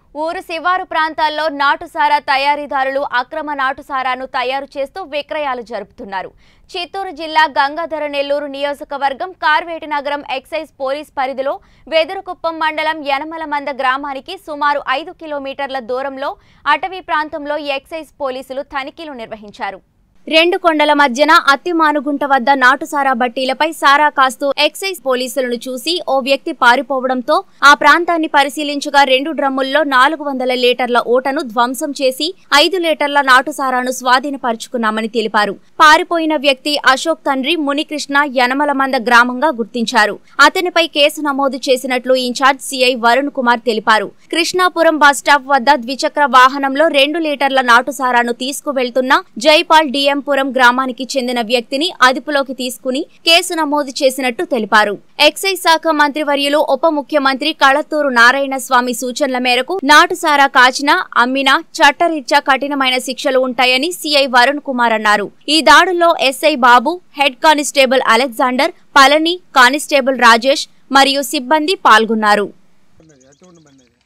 ఊరు శివారు ప్రాంతాల్లో నాటుసారా తయారీదారులు అక్రమ నాటుసారాను తయారు చేస్తూ విక్రయాలు జరుపుతున్నారు చిత్తూరు జిల్లా గంగాధర నెల్లూరు నియోజకవర్గం కార్వేటి నగరం ఎక్సైజ్ పోలీస్ పరిధిలో వెదురుకుప్పం మండలం యనమలమంద గ్రామానికి సుమారు ఐదు కిలోమీటర్ల దూరంలో అటవీ ప్రాంతంలో ఎక్సైజ్ పోలీసులు తనిఖీలు నిర్వహించారు రెండు కొండల మధ్యన అత్తిమానుగుంట వద్ద నాటుసారా బట్టీలపై సారా కాస్తూ ఎక్సైజ్ పోలీసులను చూసి ఓ వ్యక్తి పారిపోవడంతో ఆ ప్రాంతాన్ని పరిశీలించగా రెండు డ్రమ్ముల్లో నాలుగు వందల లీటర్ల ఓటను ధ్వంసం చేసి ఐదు లీటర్ల నాటుసారాను స్వాధీనపరుచుకున్నామని తెలిపారు పారిపోయిన వ్యక్తి అశోక్ తండ్రి మునికృష్ణ యనమలమంద గ్రామంగా గుర్తించారు అతనిపై కేసు నమోదు చేసినట్లు ఇన్ఛార్జ్ సిఐ వరుణ్ కుమార్ తెలిపారు కృష్ణాపురం బస్టాప్ వద్ద ద్విచక్ర వాహనంలో రెండు లీటర్ల నాటుసారాను తీసుకువెళ్తున్న జైపాల్ డిఎంపురం గ్రామానికి చెందిన వ్యక్తిని అదుపులోకి తీసుకుని కేసు నమోదు చేసినట్టు తెలిపారు ఎక్సైజ్ శాఖ మంత్రివర్యులు ఉప ముఖ్యమంత్రి కళత్తూరు నారాయణ స్వామి సూచనల మేరకు నాటుసారా కాచినా అమ్మినా చట్టరీత్యా కఠినమైన శిక్షలు ఉంటాయని సిఐ వరుణ్ కుమార్ అన్నారు ఈ దాడుల్లో SI Babu head constable Alexander Palani constable Rajesh మరియు సిబ్బంది పాల్గొన్నారు ఉన్నది అటువంటి బండి అది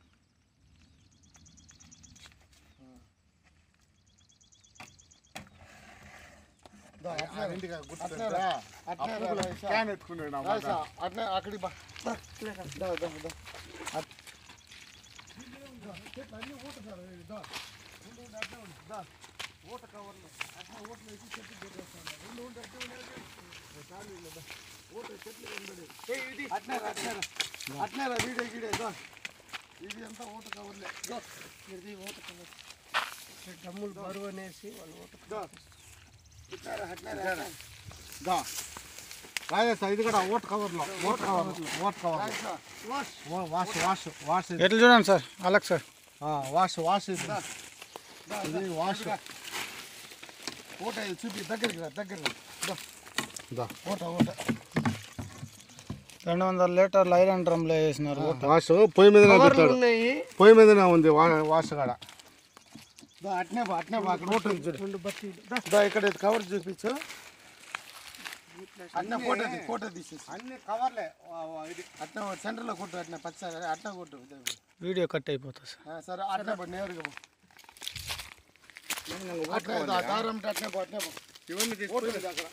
ఇంటికి గుర్తురా క్యాన్ ఎత్తుకున్నాడు అట్లా అక్కడికి బా దా, దా, దా. అట్- చెట్లు అన్నీ ఊట సార్, ఇది దా. ఉండు, ఉండు, అట్లే ఉండు, దా. ఊట కవర్లు అట్లా ఊటలు వేసి చెట్టు పెట్టేస్తాను రెండు ఉంటే అట్లే ఉన్నాయి ఓ చాలు ఇల్లు, దా. ఊట చెట్లు కనబడి అట్లే రా, అట్లే రా. అట్లే రా వీడియో గీడే దా ఇది అంతా ఊట కవర్లే దా. ఇది ఊట కవర్ డమ్ములు బరువు అనేసి వాళ్ళు ఊట దా ఇట్లా రా, అట్లే రా, అట్లే. దా రాజేశ్ ఇది కూడా ఓట్ కవర్లో ఓట్ కవర్ ఓట్ cover wash wash wash wash ఇది. ఎట్లా చూడండి సార్ అలాగే సార్ ఆ, వాష్ వాష్ ఇది ఇది వాష్ ఓట ఇది చూపి దగ్గరికి రా దగ్గరికి రా. దా ఓట ఓట రెండు వందల లీటర్లు ఐరన్ డ్రమ్లో వేసినారు వాష్ పొయ్యి మీద పెట్టాడు ఉన్నాయి పొయ్యి మీదనే ఉంది వా- వాష్ కాడ దా అట్నే బా అట్నే బా అక్కడ ఓటు ఉంది చూడు రెండు బత్తీలు దా ఇక్కడ ఇది కవర్ చూపించు అన్న ఫోటో తీ- ఫోటో తీసేసి అన్ని కవర్లే ఇది అట్లా సెంటర్లో కొట్టు అట్లా పచ్చ అట్లా కొట్టు ఇదే. వీడియో కట్ అయిపోతుంది సార్ ఆ, సరే అట్లా పో నేరుగా పో. అట్లా దా- దారం ఉంటే అట్లే పో అట్లే పో ఇవన్నీ ఫోటో ఉంది అక్కడ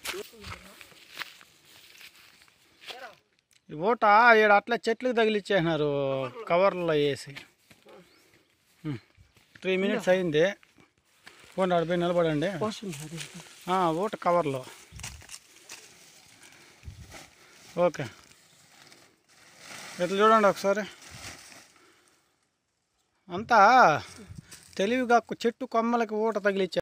ఈ ఓట ఈడ అట్లా చెట్లకు తగిలిచ్చేసినారు కవర్లో వేసి త్రీ మినిట్స్ అయింది ఫోన్ ఆడిపోయి నిలబడండి ఆ, ఓట కవర్లో ఓకే ఇట్లా చూడండి ఒకసారి అంతా తెలివిగా చెట్టు కొమ్మలకి ఊట తగిలిచ్చారు